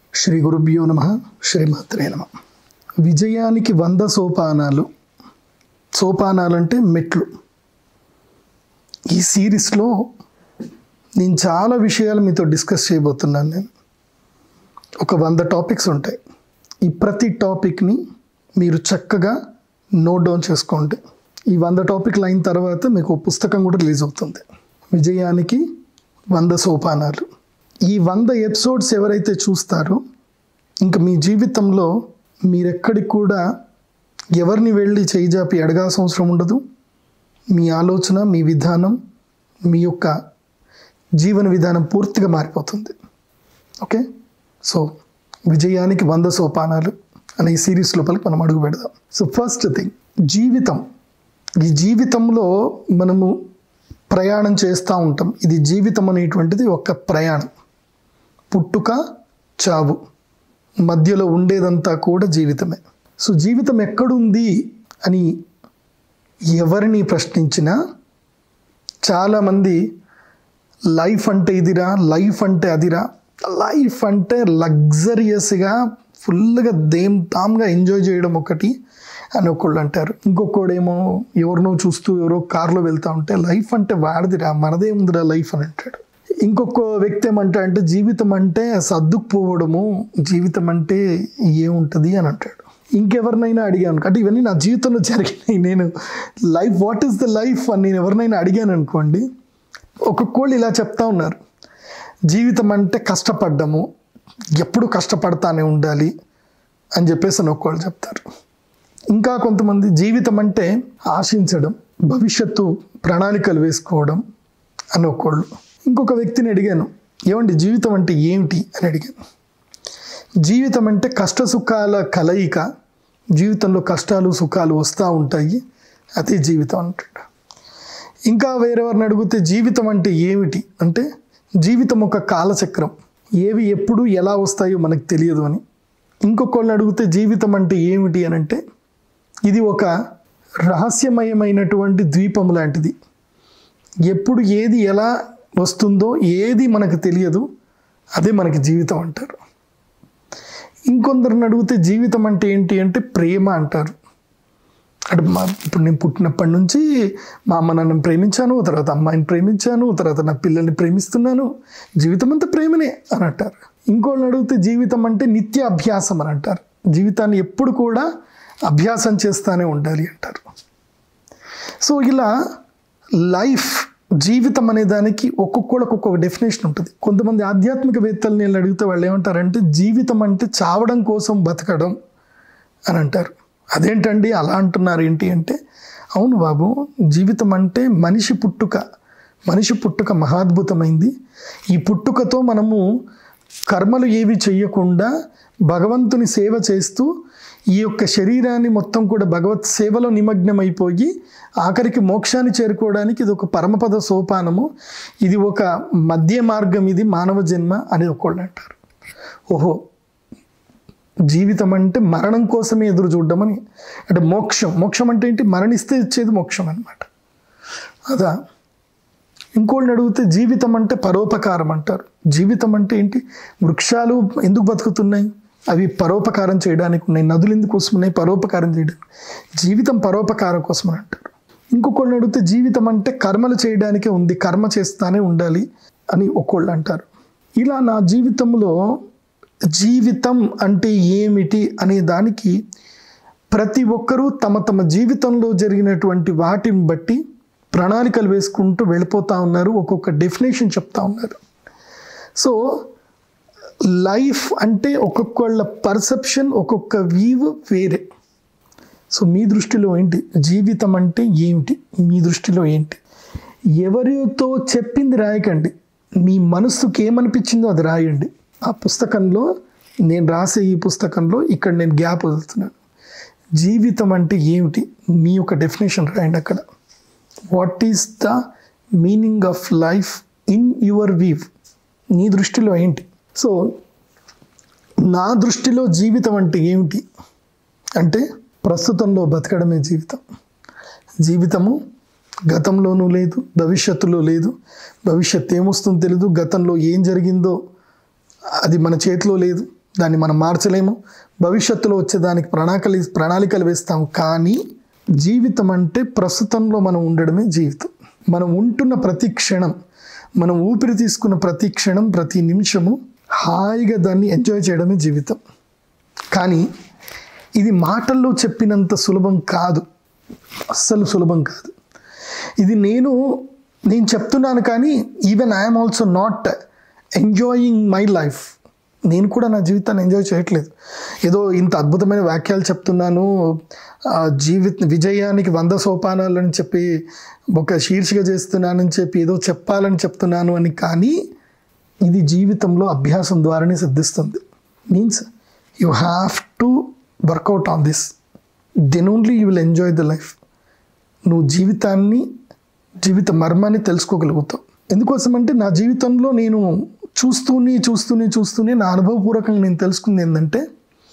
శ్రీ గురుభ్యో నమ శ్రీమాత్రే నమ విజయానికి వంద సోపానాలు సోపానాలు అంటే మెట్లు ఈ సిరీస్లో నేను చాలా విషయాలు మీతో డిస్కస్ చేయబోతున్నాను నేను ఒక వంద టాపిక్స్ ఉంటాయి ఈ ప్రతి టాపిక్ని మీరు చక్కగా నోట్ డౌన్ చేసుకోండి ఈ వంద టాపిక్లు అయిన తర్వాత మీకు ఒక పుస్తకం కూడా రిలీజ్ అవుతుంది విజయానికి వంద సోపానాలు ఈ వంద ఎపిసోడ్స్ ఎవరైతే చూస్తారో ఇంకా మీ జీవితంలో మీరెక్కడికి కూడా ఎవరిని వెళ్ళి చేయి జాపి అడగాల్సిన అవసరం ఉండదు మీ ఆలోచన మీ విధానం మీ యొక్క జీవన విధానం పూర్తిగా మారిపోతుంది ఓకే సో విజయానికి వంద సోపానాలు అనే ఈ సిరీస్ లోపలికి మనం అడుగు పెడదాం సో ఫస్ట్ థింగ్ జీవితం ఈ జీవితంలో మనము ప్రయాణం చేస్తూ ఉంటాం ఇది జీవితం అనేటువంటిది ఒక ప్రయాణం పుట్టుక చావు మధ్యలో ఉండేదంతా కూడా జీవితమే సో జీవితం ఎక్కడుంది అని ఎవరిని ప్రశ్నించినా చాలామంది లైఫ్ అంటే ఇదిరా లైఫ్ అంటే అదిరా లైఫ్ అంటే లగ్జరియస్గా ఫుల్గా దేం తామ్గా ఎంజాయ్ చేయడం ఒకటి అని ఒకళ్ళు అంటారు ఇంకొకడేమో ఎవరినో చూస్తూ ఎవరో కారులో వెళ్తూ ఉంటే లైఫ్ అంటే వాడిదిరా మనదే ఉందిరా లైఫ్ అని అంటాడు ఇంకొక వ్యక్తి ఏమంటా అంటే జీవితం అంటే సర్దుకుపోవడము జీవితం అంటే ఏముంటుంది అని అంటాడు ఇంకెవరినైనా అడిగాను అంటే ఇవన్నీ నా జీవితంలో జరిగినాయి నేను life what is the life అని నేను ఎవరినైనా అడిగాను అనుకోండి ఒక్కొక్కళ్ళు ఇలా చెప్తా ఉన్నారు జీవితం అంటే కష్టపడ్డము ఎప్పుడు కష్టపడతానే ఉండాలి అని చెప్పేసి అని ఒక్కోళ్ళు చెప్తారు ఇంకా కొంతమంది జీవితం అంటే ఆశించడం భవిష్యత్తు ప్రణాళికలు వేసుకోవడం అని ఒక్కోళ్ళు ఇంకొక వ్యక్తిని అడిగాను ఏమండి జీవితం అంటే ఏమిటి అని అడిగాను జీవితం అంటే కష్ట సుఖాల కలయిక జీవితంలో కష్టాలు సుఖాలు వస్తూ ఉంటాయి అదే జీవితం అంటాడు ఇంకా వేరెవరిని అడిగితే జీవితం అంటే ఏమిటి అంటే జీవితం ఒక కాలచక్రం ఏవి ఎప్పుడు ఎలా వస్తాయో మనకు తెలియదు అని ఇంకొకళ్ళని అడిగితే జీవితం అంటే ఏమిటి అని అంటే ఇది ఒక రహస్యమయమైనటువంటి ద్వీపం లాంటిది ఎప్పుడు ఏది ఎలా వస్తుందో ఏది మనకు తెలియదు అదే మనకి జీవితం అంటారు ఇంకొందరిని అడిగితే జీవితం అంటే ఏంటి అంటే ప్రేమ అంటారు అంటే మా ఇప్పుడు నేను పుట్టినప్పటి నుంచి మా అమ్మ నన్ను ప్రేమించాను తర్వాత అమ్మాయిని ప్రేమించాను తర్వాత నా పిల్లల్ని ప్రేమిస్తున్నాను జీవితం అంతా ప్రేమనే అని అంటారు ఇంకోళ్ళని అడిగితే జీవితం అంటే నిత్య అభ్యాసం అని అంటారు జీవితాన్ని ఎప్పుడు కూడా అభ్యాసం చేస్తూనే ఉండాలి అంటారు సో ఇలా లైఫ్ జీవితం అనే దానికి ఒక్కొక్కళ్ళకి ఒక్కొక్క డెఫినేషన్ ఉంటుంది కొంతమంది ఆధ్యాత్మికవేత్తలు నేను అడిగితే వాళ్ళు ఏమంటారంటే జీవితం అంటే చావడం కోసం బతకడం అని అంటారు అదేంటండి అలా అంటున్నారు ఏంటి అంటే అవును బాబు జీవితం అంటే మనిషి పుట్టుక మనిషి పుట్టుక మహాద్భుతమైంది ఈ పుట్టుకతో మనము కర్మలు ఏవి చెయ్యకుండా భగవంతుని సేవ చేస్తూ ఈ యొక్క శరీరాన్ని మొత్తం కూడా భగవత్ సేవలో నిమగ్నమైపోయి ఆఖరికి మోక్షాన్ని చేరుకోవడానికి ఇది ఒక పరమపద సోపానము ఇది ఒక మధ్య మార్గం ఇది మానవ జన్మ అని ఒకళ్ళు అంటారు ఓహో జీవితం అంటే మరణం కోసమే ఎదురు చూడడం అని అంటే మోక్షం మోక్షం అంటే ఏంటి మరణిస్తే ఇచ్చేది మోక్షం అనమాట అదా ఇంకోళ్ళని అడిగితే జీవితం అంటే పరోపకారం అంటారు జీవితం అంటే ఏంటి వృక్షాలు ఎందుకు బతుకుతున్నాయి అవి పరోపకారం చేయడానికి ఉన్నాయి నదులు ఎందుకు కోసం ఉన్నాయి పరోపకారం చేయడానికి జీవితం పరోపకారం కోసం అని అంటారు ఇంకొకళ్ళని అడిగితే జీవితం అంటే కర్మలు చేయడానికే ఉంది కర్మ చేస్తానే ఉండాలి అని ఒక్కోళ్ళు అంటారు ఇలా నా జీవితంలో జీవితం అంటే ఏమిటి అనే దానికి ప్రతి ఒక్కరూ తమ తమ జీవితంలో జరిగినటువంటి వాటిని బట్టి ప్రణాళికలు వేసుకుంటూ వెళ్ళిపోతూ ఉన్నారు ఒక్కొక్క డెఫినేషన్ చెప్తా ఉన్నారు సో లైఫ్ అంటే ఒక్కొక్కళ్ళ పర్సెప్షన్ ఒక్కొక్క వీవ్ వేరే సో మీ దృష్టిలో ఏంటి జీవితం అంటే ఏమిటి మీ దృష్టిలో ఏంటి ఎవరితో చెప్పింది రాయకండి మీ మనస్సుకి ఏమనిపించిందో అది రాయండి ఆ పుస్తకంలో నేను రాసే ఈ పుస్తకంలో ఇక్కడ నేను గ్యాప్ వదులుతున్నాను జీవితం అంటే ఏమిటి మీ యొక్క డెఫినేషన్ రాయండి అక్కడ what is the meaning of life in your view నీ దృష్టిలో ఏంటి సో నా దృష్టిలో జీవితం అంటే ఏమిటి అంటే ప్రస్తుతంలో బతకడమే జీవితం జీవితము గతంలోనూ లేదు భవిష్యత్తులో లేదు భవిష్యత్తు ఏమొస్తుందో తెలియదు గతంలో ఏం జరిగిందో అది మన చేతిలో లేదు దాన్ని మనం మార్చలేము భవిష్యత్తులో వచ్చేదానికి ప్రణాళికలు ప్రణాళికలు వేస్తాం కానీ జీవితం అంటే ప్రస్తుతంలో మనం ఉండడమే జీవితం మనం ఉంటున్న ప్రతి క్షణం మనం ఊపిరి తీసుకున్న ప్రతి క్షణం ప్రతి నిమిషము హాయిగా దాన్ని ఎంజాయ్ చేయడమే జీవితం కానీ ఇది మాటల్లో చెప్పినంత సులభం కాదు అస్సలు సులభం కాదు ఇది నేను నేను చెప్తున్నాను కానీ even I'm also not enjoying my life నేను కూడా నా జీవితాన్ని ఎంజాయ్ చేయట్లేదు ఏదో ఇంత అద్భుతమైన వాక్యాలు చెప్తున్నాను ఆ, జీవిత విజయానికి వంద సోపానాలని చెప్పి ఒక శీర్షిక చేస్తున్నానని చెప్పి ఏదో చెప్పాలని చెప్తున్నాను అని కానీ ఇది జీవితంలో అభ్యాసం ద్వారానే సిద్ధిస్తుంది means you have to work out on this then only you will enjoy the life నువ్వు జీవితాన్ని జీవిత మర్మాన్ని తెలుసుకోగలుగుతావు ఎందుకోసం అంటే నా జీవితంలో నేను చూస్తూనే చూస్తూనే చూస్తూనే నా అనుభవపూర్వకంగా నేను తెలుసుకుంది ఏంటంటే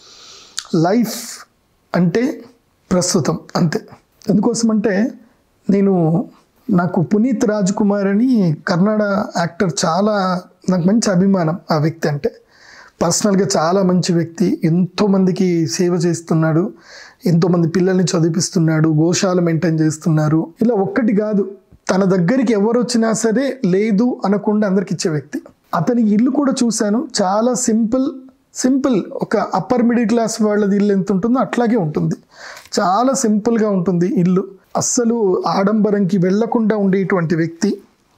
లైఫ్ అంటే ప్రస్తుతం అంతే ఎందుకోసం అంటే నేను నాకు పునీత్ రాజ్ కుమార్ అని కన్నడ యాక్టర్ చాలా నాకు మంచి అభిమానం ఆ వ్యక్తి అంటే పర్సనల్గా చాలా మంచి వ్యక్తి ఎంతోమందికి సేవ చేస్తున్నాడు ఎంతోమంది పిల్లల్ని చదివిపిస్తున్నాడు గోశాల మెయింటైన్ చేస్తున్నారు ఇలా ఒక్కటి కాదు తన దగ్గరికి ఎవరు వచ్చినా సరే లేదు అనకుండా అందరికి ఇచ్చే వ్యక్తి అతని ఇల్లు కూడా చూశాను చాలా సింపుల్ సింపుల్ ఒక అప్పర్ మిడిల్ క్లాస్ వాళ్ళది ఇల్లు ఎంత ఉంటుందో అట్లాగే ఉంటుంది చాలా సింపుల్గా ఉంటుంది ఇల్లు అస్సలు ఆడంబరంకి వెళ్లకుండా ఉండేటువంటి వ్యక్తి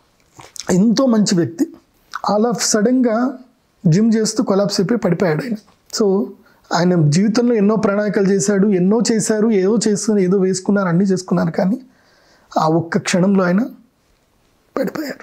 ఎంతో మంచి వ్యక్తి ఆల్ ఆఫ్ సడన్గా జిమ్ చేస్తూ కొలాప్స్ అయిపోయి పడిపోయాడు ఆయన సో ఆయన జీవితంలో ఎన్నో ప్రణాళికలు చేశాడు ఎన్నో చేశారు ఏదో చేస్తున్నారు ఏదో వేసుకున్నారు అన్నీ చేసుకున్నారు కానీ ఆ ఒక్క క్షణంలో ఆయన పడిపోయారు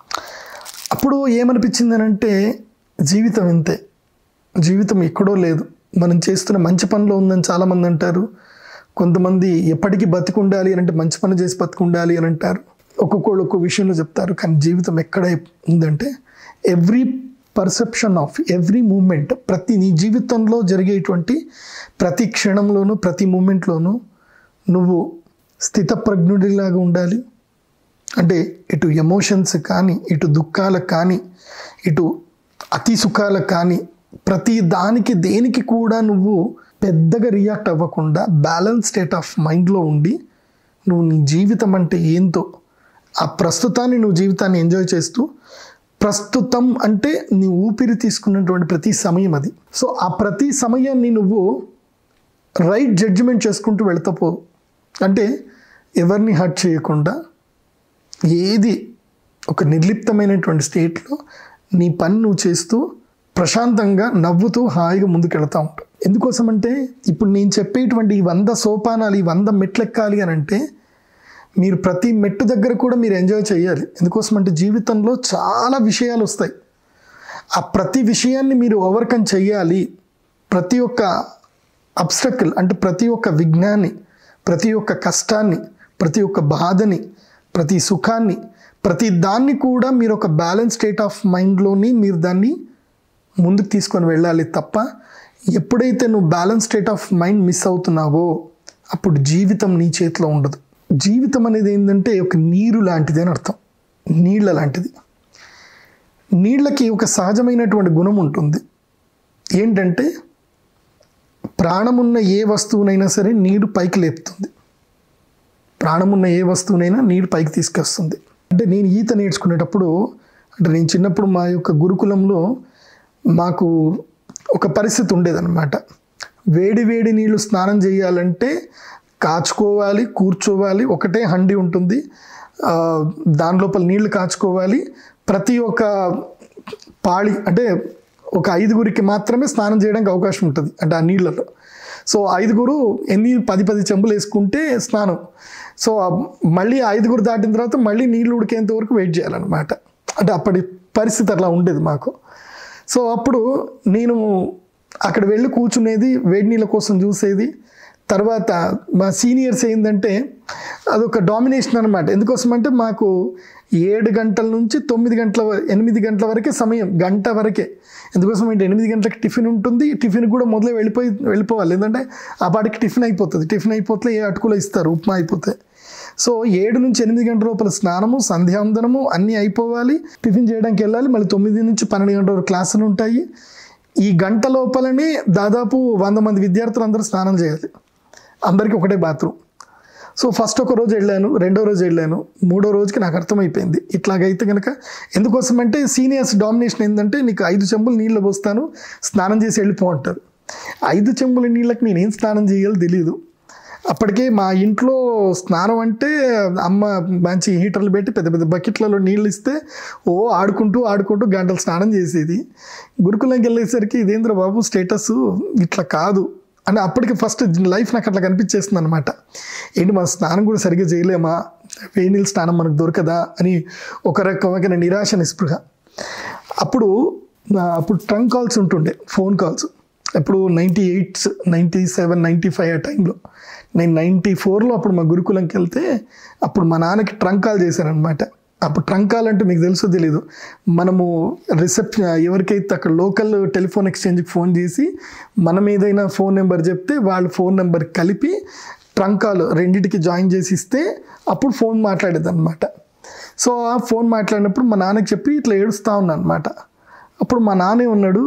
అప్పుడు ఏమనిపించింది అని అంటే జీవితం ఇంతే జీవితం ఎక్కడో లేదు మనం చేస్తున్న మంచి పనిలో ఉందని చాలామంది అంటారు కొంతమంది ఎప్పటికీ బతికుండాలి అని అంటే మంచి పని చేసి బతికుండాలి అని అంటారు ఒక్కొక్కళ్ళు ఒక్కొక్క విషయంలో చెప్తారు కానీ జీవితం ఎక్కడ ఉందంటే every perception of every moment ప్రతి నీ జీవితంలో జరిగేటువంటి ప్రతి క్షణంలోనూ ప్రతి మూమెంట్లోనూ నువ్వు స్థితప్రజ్ఞుడిలాగా ఉండాలి అంటే ఇటు ఎమోషన్స్ కానీ ఇటు దుఃఖాలకు కానీ ఇటు అతి సుఖాలకు కానీ ప్రతి దానికి దేనికి కూడా నువ్వు పెద్దగా రియాక్ట్ అవ్వకుండా బ్యాలెన్స్ స్టేట్ ఆఫ్ మైండ్లో ఉండి నువ్వు నీ జీవితం అంటే ఏంతో ఆ ప్రస్తుతాన్ని నువ్వు జీవితాన్ని ఎంజాయ్ చేస్తూ ప్రస్తుతం అంటే నీ ఊపిరి తీసుకున్నటువంటి ప్రతి సమయం అది సో ఆ ప్రతి సమయాన్ని నువ్వు రైట్ జడ్జిమెంట్ చేసుకుంటూ వెళ్తా పో అంటే ఎవరిని హర్ట్ చేయకుండా ఏది ఒక నిర్లిప్తమైనటువంటి స్టేట్లో నీ పని నువ్వు చేస్తూ ప్రశాంతంగా నవ్వుతూ హాయిగా ముందుకెళ్తా ఉంటావు ఎందుకోసం అంటే ఇప్పుడు నేను చెప్పేటువంటి ఈ వంద సోపానాలు ఈ వంద మెట్లెక్కాలి అని అంటే మీరు ప్రతి మెట్టు దగ్గర కూడా మీరు ఎంజాయ్ చేయాలి ఎందుకోసం అంటే జీవితంలో చాలా విషయాలు వస్తాయి ఆ ప్రతి విషయాన్ని మీరు ఓవర్కమ్ చేయాలి ప్రతి ఒక్క అబ్స్ట్రకిల్ అంటే ప్రతి ఒక్క విజ్ఞాన్ని ప్రతి ఒక్క కష్టాన్ని ప్రతి ఒక్క బాధని ప్రతి సుఖాన్ని ప్రతి దాన్ని కూడా మీరు ఒక బ్యాలెన్స్ స్టేట్ ఆఫ్ మైండ్లోని మీరు దాన్ని ముందుకు తీసుకొని వెళ్ళాలి తప్ప ఎప్పుడైతే నువ్వు balance state of mind miss అవుతున్నావో అప్పుడు జీవితం నీ చేతిలో ఉండదు జీవితం అనేది ఏంటంటే ఒక నీరు లాంటిది అని అర్థం నీళ్ళ లాంటిది నీళ్ళకి ఒక సహజమైనటువంటి గుణం ఉంటుంది ఏంటంటే ప్రాణమున్న ఏ వస్తువునైనా సరే నీరు పైకి లేపుతుంది ప్రాణమున్న ఏ వస్తువునైనా నీరు పైకి తీసుకొస్తుంది అంటే నేను ఈత నేర్చుకునేటప్పుడు అంటే నేను చిన్నప్పుడు మా యొక్క గురుకులంలో మాకు ఒక పరిస్థితి ఉండేదన్నమాట వేడి వేడి నీళ్ళు స్నానం చేయాలంటే కాచుకోవాలి కూర్చోవాలి ఒకటే హండి ఉంటుంది ఆ, దాని లోపల నీళ్లు కాచుకోవాలి ప్రతి ఒక్క పాళి అంటే ఒక ఐదుగురికి మాత్రమే స్నానం చేయడానికి అవకాశం ఉంటుంది అంటే ఆ నీళ్ళలో సో ఐదుగురు ఎన్ని పది పది చెంబులు వేసుకుంటే స్నానం సో ఆ మళ్ళీ ఐదుగురు దాటిన తర్వాత మళ్ళీ నీళ్ళు ఉడికేంత వరకు వెయిట్ చేయాలన్నమాట అంటే అప్పటి పరిస్థితి అట్లా ఉండేది మాకు సో అప్పుడు నేను అక్కడ వెళ్ళి కూర్చునేది వేడి నీళ్ళ కోసం చూసేది తర్వాత మా సీనియర్స్ ఏంటంటే అదొక డామినేషన్ అనమాట ఎందుకోసం అంటే మాకు ఏడు గంటల నుంచి తొమ్మిది గంటల వ- ఎనిమిది గంటల వరకే సమయం గంట వరకే ఎందుకోసం అంటే ఎనిమిది గంటలకు టిఫిన్ ఉంటుంది టిఫిన్ కూడా మొదలై వెళ్ళిపోయి వెళ్ళిపోవాలి ఎందుకంటే ఆ పాటికి టిఫిన్ అయిపోతుంది టిఫిన్ అయిపోతే ఏ అటుకులో ఇస్తారు ఉప్మా అయిపోతే సో ఏడు నుంచి ఎనిమిది గంటల లోపల స్నానము సంధ్యావందనము అన్నీ అయిపోవాలి టిఫిన్ చేయడానికి వెళ్ళాలి మళ్ళీ తొమ్మిది నుంచి పన్నెండు గంటల వరకు క్లాసులు ఉంటాయి ఈ గంట లోపలనే దాదాపు వంద మంది విద్యార్థులు అందరూ స్నానం చేయాలి అందరికీ ఒకటే బాత్రూమ్ సో ఫస్ట్ ఒక రోజు వెళ్ళాను రెండో రోజు వెళ్ళాను మూడో రోజుకి నాకు అర్థమైపోయింది ఇట్లాగైతే కనుక ఎందుకోసం అంటే సీనియర్స్ డామినేషన్ ఏంటంటే నీకు ఐదు చెంబులు నీళ్ళు పోస్తాను స్నానం చేసి వెళ్ళిపో అంటారు ఐదు చెంబుల నీళ్ళకి నేనేం స్నానం చేయాలో తెలియదు అప్పటికే మా ఇంట్లో స్నానం అంటే అమ్మ మంచి హీటర్లు పెట్టి పెద్ద పెద్ద బకెట్లలో నీళ్ళు ఇస్తే ఓ ఆడుకుంటూ ఆడుకుంటూ గంటలు స్నానం చేసేది గురుకులంకి వెళ్ళేసరికి ఇదేంద్ర బాబు స్టేటస్ ఇట్లా కాదు అని అప్పటికి ఫస్ట్ లైఫ్ నాకు అట్లా కనిపించేస్తుంది అనమాట ఏంటి మన స్నానం కూడా సరిగ్గా చేయలేమా వేడి నీళ్ళు స్నానం మనకు దొరకదా అని ఒక రకమైన నిరాశ నిస్పృహ అప్పుడు నా- అప్పుడు ట్రంక్ కాల్స్ ఉంటుండే ఫోన్ కాల్స్ అప్పుడు ninety eight ninety seven ninety five ఆ టైంలో నేను నైంటీ ఫోర్లో అప్పుడు మా గురుకులంకి వెళ్తే అప్పుడు మా నాన్నకి ట్రంక్ కాల్ చేశారనమాట అప్పుడు ట్రంక్ కాల్ అంటే మీకు తెలుసో తెలీదు మనము రిసెప్షన్ ఎవరికైతే అక్కడ లోకల్ టెలిఫోన్ ఎక్స్చేంజ్కి ఫోన్ చేసి మనం ఏదైనా ఫోన్ నెంబర్ చెప్తే వాళ్ళ ఫోన్ నెంబర్ కలిపి ట్రంక్ కాల్ రెండింటికి జాయిన్ చేసి ఇస్తే అప్పుడు ఫోన్ మాట్లాడేది అనమాట సో ఆ ఫోన్ మాట్లాడినప్పుడు మా నాన్నకి చెప్పి ఇట్లా ఏడుస్తా ఉన్నా అనమాట అప్పుడు మా నాన్నే ఉన్నాడు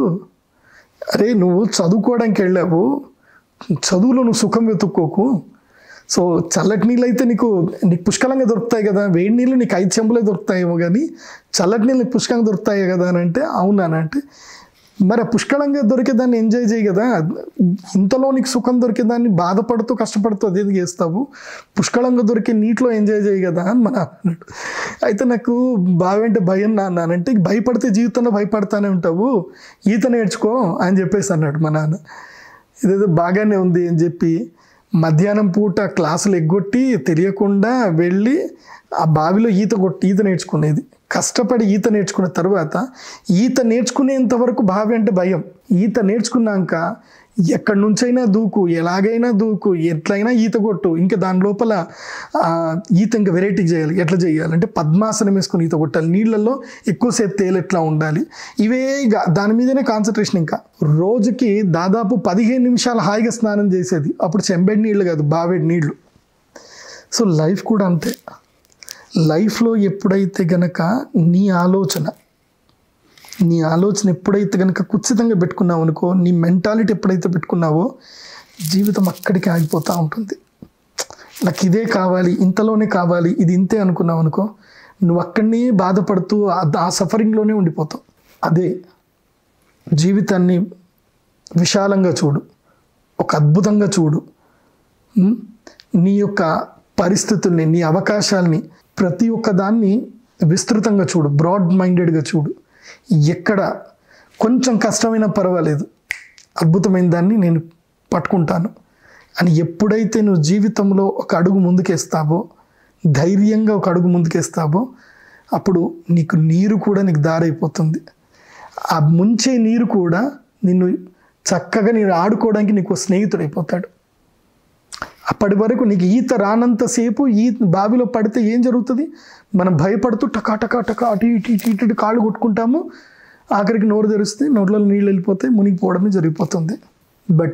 అరే నువ్వు చదువుకోవడానికి వెళ్ళావు చదువులో నువ్వు సుఖం వెతుక్కోకు సో చల్లటి నీళ్ళు అయితే నీకు నీకు పుష్కలంగా దొరుకుతాయి కదా వేడి నీళ్ళు నీకు ఐదు చెంబులే దొరుకుతాయేమో కానీ చల్లటి నీళ్ళు నీకు పుష్కలంగా దొరుకుతాయి కదా అని అంటే అవునా అని అంటే మరి ఆ పుష్కలంగా దొరికేదాన్ని ఎంజాయ్ చేయి కదా ఇంతలో నీకు సుఖం దొరికేదాన్ని బాధపడుతూ కష్టపడుతూ అదేది చేస్తావు పుష్కలంగా దొరికే నీటిలో ఎంజాయ్ చేయి కదా అని మన అన్నాడు అయితే నాకు బావేంటే భయం నాన్న అని అంటే భయపడితే జీవితంలో భయపడతానే ఉంటావు ఈత నేర్చుకో అని చెప్పేసి అన్నాడు మా నాన్న ఇదేదో బాగానే ఉంది అని చెప్పి మధ్యాహ్నం పూట క్లాసులు ఎగ్గొట్టి తెలియకుండా వెళ్ళి ఆ బావిలో ఈత కొట్టి ఈత నేర్చుకునేది కష్టపడి ఈత నేర్చుకున్న తర్వాత ఈత నేర్చుకునేంత వరకు బావి అంటే భయం ఈత నేర్చుకున్నాక ఎక్కడి నుంచైనా దూకు ఎలాగైనా దూకు ఎట్లయినా ఈత కొట్టు ఇంకా దాని లోపల ఆ, ఈత ఇంకా వెరైటీ చేయాలి ఎట్లా చేయాలి అంటే పద్మాసనం వేసుకుని ఈత కొట్టాలి నీళ్ళల్లో ఎక్కువసేపు తేలు ఎట్లా ఉండాలి ఇవే ఇక దాని మీదనే కాన్సన్ట్రేషన్ ఇంకా రోజుకి దాదాపు పదిహేను నిమిషాలు హాయిగా స్నానం చేసేది అప్పుడు చెంబెడి నీళ్ళు కాదు బావేడి నీళ్ళు సో లైఫ్ కూడా అంతే లైఫ్లో ఎప్పుడైతే గనక నీ ఆలోచన నీ ఆలోచన ఎప్పుడైతే కనుక కుచితంగా పెట్టుకున్నావు అనుకో నీ మెంటాలిటీ ఎప్పుడైతే పెట్టుకున్నావో జీవితం అక్కడికి ఆగిపోతూ ఉంటుంది నాకు ఇదే కావాలి ఇంతలోనే కావాలి ఇది ఇంతే అనుకున్నావు అనుకో నువ్వు అక్కడనే బాధపడుతూ ఆ- ఆ సఫరింగ్లోనే ఉండిపోతావు అదే జీవితాన్ని విశాలంగా చూడు ఒక అద్భుతంగా చూడు ఉమ్, నీ యొక్క పరిస్థితుల్ని నీ అవకాశాలని ప్రతి ఒక్క దాన్ని విస్తృతంగా చూడు బ్రాడ్ మైండెడ్గా చూడు ఎక్కడ కొంచెం కష్టమైనా పర్వాలేదు అద్భుతమైన దాన్ని నేను పట్టుకుంటాను అని ఎప్పుడైతే నువ్వు జీవితంలో ఒక అడుగు ముందుకేస్తావో ధైర్యంగా ఒక అడుగు ముందుకేస్తావో అప్పుడు నీకు నీరు కూడా నీకు దారైపోతుంది ఆ ముంచే నీరు కూడా నిన్ను చక్కగా నేను ఆడుకోవడానికి నీకు స్నేహితుడైపోతాడు అప్పటి వరకు నీకు ఈత రానంతసేపు ఈ బావిలో పడితే ఏం జరుగుతుంది మనం భయపడుతూ టకా టకా టకా అటు ఇటు ఇటు ఇటు ఇటు కాళ్ళు కొట్టుకుంటాము ఆఖరికి నోరు తెరిస్తే నోట్లో నీళ్ళు వెళ్ళిపోతాయి మునిగిపోవడమే జరిగిపోతుంది బట్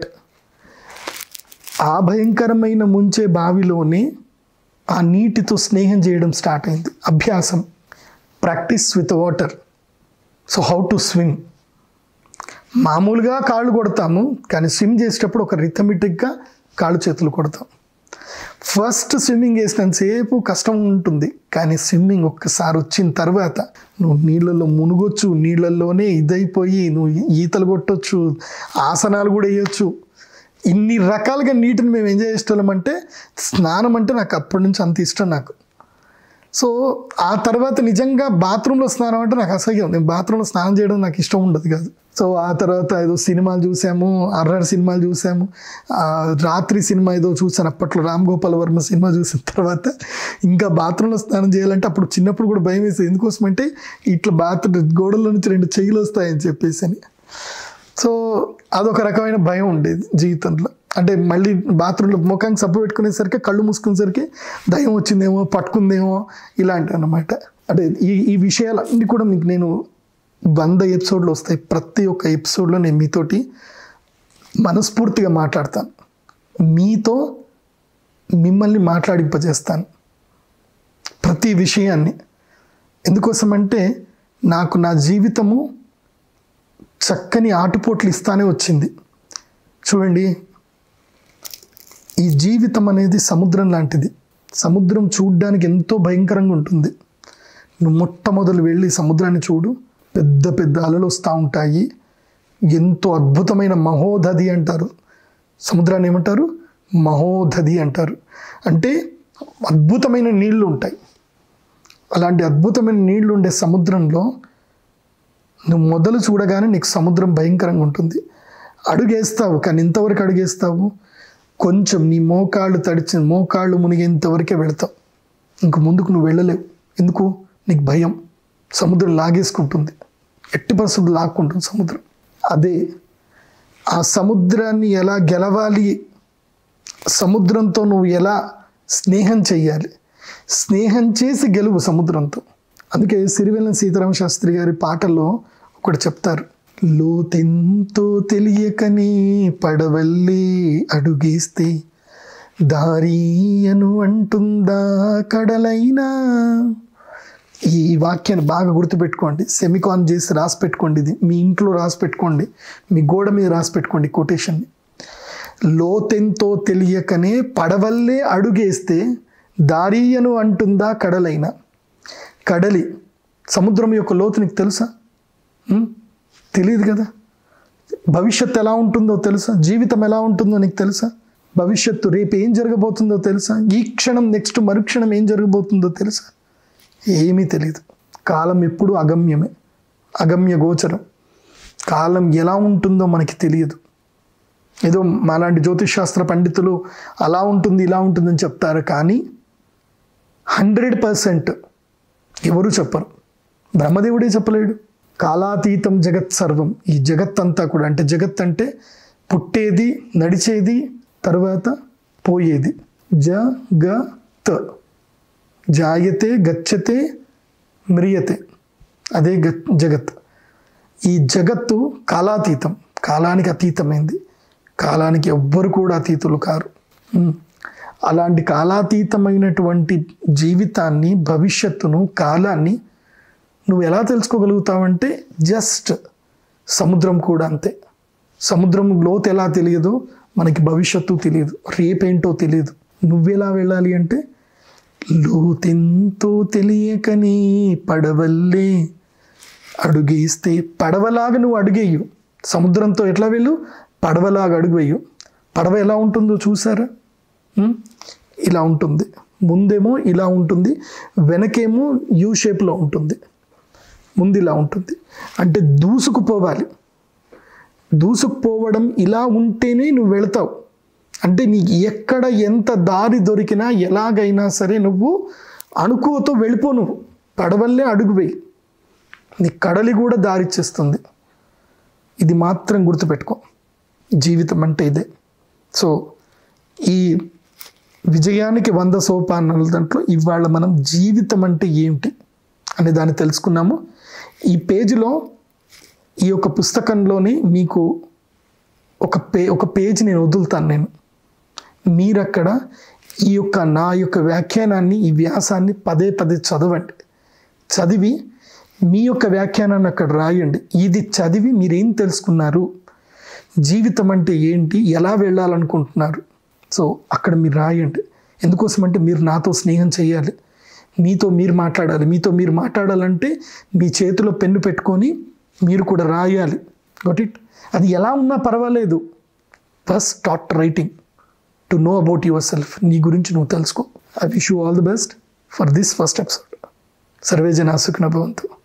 ఆ భయంకరమైన ముంచే బావిలోనే ఆ నీటితో స్నేహం చేయడం స్టార్ట్ అయింది అభ్యాసం practice with water so how to swim మామూలుగా కాళ్ళు కొడతాము కానీ స్విమ్ చేసేటప్పుడు ఒక రిథమెటిక్గా కాళ్ళు చేతులు కొడతాం ఫస్ట్ స్విమ్మింగ్ వేసినంతసేపు కష్టం ఉంటుంది కానీ స్విమ్మింగ్ ఒక్కసారి వచ్చిన తర్వాత నువ్వు నీళ్ళల్లో మునుగొచ్చు నీళ్ళల్లోనే ఇదైపోయి నువ్వు ఈతలు కొట్టొచ్చు ఆసనాలు కూడా వేయొచ్చు ఇన్ని రకాలుగా నీటిని మేము ఎంజాయ్ చేసేవాళ్ళం అంటే స్నానం అంటే నాకు అప్పటి నుంచి అంత ఇష్టం నాకు సో ఆ తర్వాత నిజంగా బాత్రూంలో స్నానం అంటే నాకు అసహ్యం నేను బాత్రూంలో స్నానం చేయడం నాకు ఇష్టం ఉండదు కాదు సో ఆ తర్వాత ఏదో సినిమాలు చూసాము అర్రర్ సినిమాలు చూసాము ఆ, రాత్రి సినిమా ఏదో చూసాను అప్పట్లో రామ్ గోపాల్ వర్మ సినిమా చూసిన తర్వాత ఇంకా బాత్రూంలో స్నానం చేయాలంటే అప్పుడు చిన్నప్పుడు కూడా భయం వేసేది ఎందుకోసం అంటే ఇట్లా బాత్రూమ్ గోడల నుంచి రెండు చెయ్యిలు వస్తాయని చెప్పేసి అని సో అదొక రకమైన భయం ఉండేది జీవితంలో అంటే మళ్ళీ బాత్రూంలో ముఖానికి సబ్బు పెట్టుకునేసరికి కళ్ళు మూసుకునేసరికి దయ్యం వచ్చిందేమో పట్టుకుందేమో ఇలాంటి అన్నమాట అంటే ఈ ఈ విషయాలన్నీ కూడా మీకు నేను వంద ఎపిసోడ్లు వస్తాయి ప్రతి ఒక్క ఎపిసోడ్లో నేను మీతోటి మనస్ఫూర్తిగా మాట్లాడతాను మీతో మిమ్మల్ని మాట్లాడింపజేస్తాను ప్రతి విషయాన్ని ఎందుకోసమంటే నాకు నా జీవితము చక్కని ఆటుపోట్లు ఇస్తానే వచ్చింది చూడండి ఈ జీవితం అనేది సముద్రం లాంటిది సముద్రం చూడ్డానికి ఎంతో భయంకరంగా ఉంటుంది నువ్వు మొట్టమొదలు వెళ్ళి సముద్రాన్ని చూడు పెద్ద పెద్ద అలలు వస్తూ ఉంటాయి ఎంతో అద్భుతమైన మహోదధి అంటారు సముద్రాన్ని ఏమంటారు మహోదధి అంటారు అంటే అద్భుతమైన నీళ్లు ఉంటాయి అలాంటి అద్భుతమైన నీళ్లు ఉండే సముద్రంలో నువ్వు మొదలు చూడగానే నీకు సముద్రం భయంకరంగా ఉంటుంది అడుగేస్తావు కానీ ఇంతవరకు అడుగేస్తావు కొంచెం నీ మోకాళ్ళు తడిచి మోకాళ్ళు మునిగేంతవరకే వెళతావు ఇంక ముందుకు నువ్వు వెళ్ళలేవు ఎందుకు నీకు భయం సముద్రం లాగేసుకుంటుంది ఎట్టి పరిస్థితులు లాక్కుంటుంది సముద్రం అదే ఆ సముద్రాన్ని ఎలా గెలవాలి సముద్రంతో నువ్వు ఎలా స్నేహం చెయ్యాలి స్నేహం చేసి గెలువు సముద్రంతో అందుకే సిరివెల్ల సీతారామ శాస్త్రి గారి పాటల్లో ఒకటి చెప్తారు లోతెంతో తెలియకనే పడవల్లి అడుగేస్తే దారియను అంటుందా కడలైనా ఈ వాక్యాన్ని బాగా గుర్తుపెట్టుకోండి సెమికాన్ చేసి రాసి పెట్టుకోండి ఇది మీ ఇంట్లో రాసి పెట్టుకోండి మీ గోడ మీద రాసి పెట్టుకోండి కొటేషన్ని లోతెంతో తెలియకనే పడవల్లే అడుగేస్తే దారియను అంటుందా కడలైన కడలి సముద్రం యొక్క లోతు నీకు తెలుసా ఉం? తెలియదు కదా భవిష్యత్తు ఎలా ఉంటుందో తెలుసా జీవితం ఎలా ఉంటుందో నీకు తెలుసా భవిష్యత్తు రేపు ఏం జరగబోతుందో తెలుసా ఈ క్షణం నెక్స్ట్ మరుక్షణం ఏం జరగబోతుందో తెలుసా ఏమీ తెలియదు కాలం ఎప్పుడు అగమ్యమే అగమ్య గోచరం కాలం ఎలా ఉంటుందో మనకి తెలియదు ఏదో మాలాంటి జ్యోతిష్ శాస్త్ర పండితులు అలా ఉంటుంది ఇలా ఉంటుందని చెప్తారు కానీ హండ్రెడ్ పర్సెంట్ ఎవరు చెప్పరు బ్రహ్మదేవుడే చెప్పలేడు కాలాతీతం జగత్ సర్వం ఈ జగత్ అంతా కూడా అంటే జగత్ అంటే పుట్టేది నడిచేది తర్వాత పోయేది జ గ త జాయతే గచ్చతే మ్రియతే అదే గ జగత్ ఈ జగత్తు కాలాతీతం కాలానికి అతీతమైంది కాలానికి ఎవ్వరు కూడా అతీతులు కారు ఉమ్. అలాంటి కాలాతీతమైనటువంటి జీవితాన్ని భవిష్యత్తును కాలాన్ని నువ్వు ఎలా తెలుసుకోగలుగుతావంటే జస్ట్ సముద్రం కూడా అంతే సముద్రం లోతు ఎలా తెలియదో మనకి భవిష్యత్తు తెలియదు రేపేంటో తెలియదు నువ్వెలా వెళ్ళాలి అంటే లోతెంతో తెలియకని పడవల్లే అడుగేస్తే పడవలాగా నువ్వు అడుగేయు సముద్రంతో ఎట్లా వెళ్ళు పడవలాగా అడుగు వేయు పడవ ఎలా ఉంటుందో చూసారా ఉం? ఇలా ఉంటుంది ముందేమో ఇలా ఉంటుంది వెనకేమో యూ షేప్లో ఉంటుంది ముందు ఇలా ఉంటుంది అంటే దూసుకుపోవాలి దూసుకుపోవడం ఇలా ఉంటేనే నువ్వు వెళతావు అంటే నీకు ఎక్కడ ఎంత దారి దొరికినా ఎలాగైనా సరే నువ్వు అణుకువతో వెళ్ళిపో నువ్వు పడవల్లే అడుగు వేయి నీ కడలి కూడా దారిచ్చేస్తుంది ఇది మాత్రం గుర్తుపెట్టుకో జీవితం అంటే ఇదే సో ఈ విజయానికి వంద సోపానాల దాంట్లో ఇవాళ మనం జీవితం అంటే ఏమిటి అనే దాన్ని తెలుసుకున్నాము ఈ పేజీలో ఈ యొక్క పుస్తకంలోని మీకు ఒక పే ఒక పేజ్ నేను వదులుతాను నేను మీరు అక్కడ ఈ యొక్క నా యొక్క వ్యాఖ్యానాన్ని ఈ వ్యాసాన్ని పదే పదే చదవండి చదివి మీ యొక్క వ్యాఖ్యానాన్ని అక్కడ రాయండి ఇది చదివి మీరేం తెలుసుకున్నారు జీవితం అంటే ఏంటి ఎలా వెళ్ళాలనుకుంటున్నారు సో అక్కడ మీరు రాయండి ఎందుకోసం అంటే మీరు నాతో స్నేహం చేయాలి మీతో మీరు మాట్లాడాలి మీతో మీరు మాట్లాడాలంటే మీ చేతిలో పెన్ను పెట్టుకొని మీరు కూడా రాయాలి గట్ ఇట్ అది ఎలా ఉన్నా పర్వాలేదు first start writing to know about yourself నీ గురించి నువ్వు తెలుసుకో I wish you all the best for this first episode సర్వే జనా సుఖన భవంతు